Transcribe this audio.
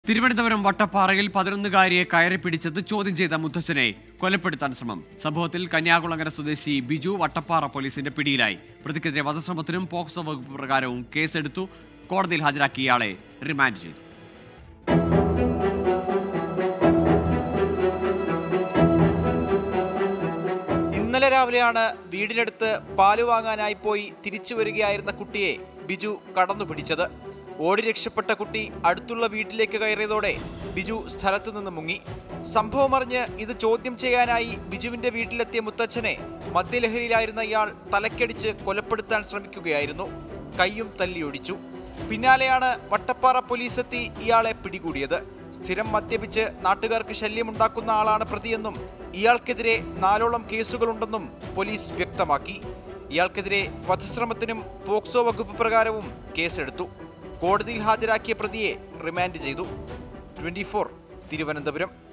തിരുവനന്തപുരം വട്ടപ്പാറയിൽ പതിനൊന്നുകാരിയെ കയറി പിടിച്ചത് ചോദ്യം ചെയ്ത മുത്തച്ഛനെ കൊലപ്പെടുത്താൻ ശ്രമം സംഭവത്തിൽ കന്യാകുളങ്ങര സ്വദേശി ബിജു വട്ടപ്പാറ പോലീസിന്റെ പിടിയിലായി പ്രതിക്കെതിരെ വധശ്രമത്തിനും പോക്സോ വകുപ്പ് പ്രകാരവും കേസെടുത്തു കോടതിയിൽ ഹാജരാക്കി ഇയാളെ റിമാൻഡ് ചെയ്തു ഇന്നലെ രാവിലെയാണ് വീടിനടുത്ത് പാല് വാങ്ങാനായി പോയി തിരിച്ചു വരികയായിരുന്ന കുട്ടിയെ ബിജു കടന്നു പിടിച്ചത് ഓടി രക്ഷപ്പെട്ട കുട്ടി അടുത്തുള്ള വീട്ടിലേക്ക് കയറിയതോടെ ബിജു സ്ഥലത്ത് നിന്ന് മുങ്ങി സംഭവമറിഞ്ഞ് ഇത് ചോദ്യം ചെയ്യാനായി ബിജുവിന്റെ വീട്ടിലെത്തിയ മുത്തച്ഛനെ മദ്യലഹരിയിലായിരുന്ന ഇയാൾ തലക്കടിച്ച് കൊലപ്പെടുത്താൻ ശ്രമിക്കുകയായിരുന്നു കൈയും തല്ലിയൊടിച്ചു പിന്നാലെയാണ് വട്ടപ്പാറ പോലീസ് എത്തി ഇയാളെ പിടികൂടിയത് സ്ഥിരം മദ്യപിച്ച് നാട്ടുകാർക്ക് ശല്യമുണ്ടാക്കുന്ന ആളാണ് പ്രതിയെന്നും ഇയാൾക്കെതിരെ നാലോളം കേസുകളുണ്ടെന്നും പോലീസ് വ്യക്തമാക്കി ഇയാൾക്കെതിരെ വധശ്രമത്തിനും പോക്സോ വകുപ്പ് പ്രകാരവും കേസെടുത്തു കോടതിയിൽ ഹാജരാക്കിയ പ്രതിയെ റിമാൻഡ് ചെയ്തു ട്വന്റി തിരുവനന്തപുരം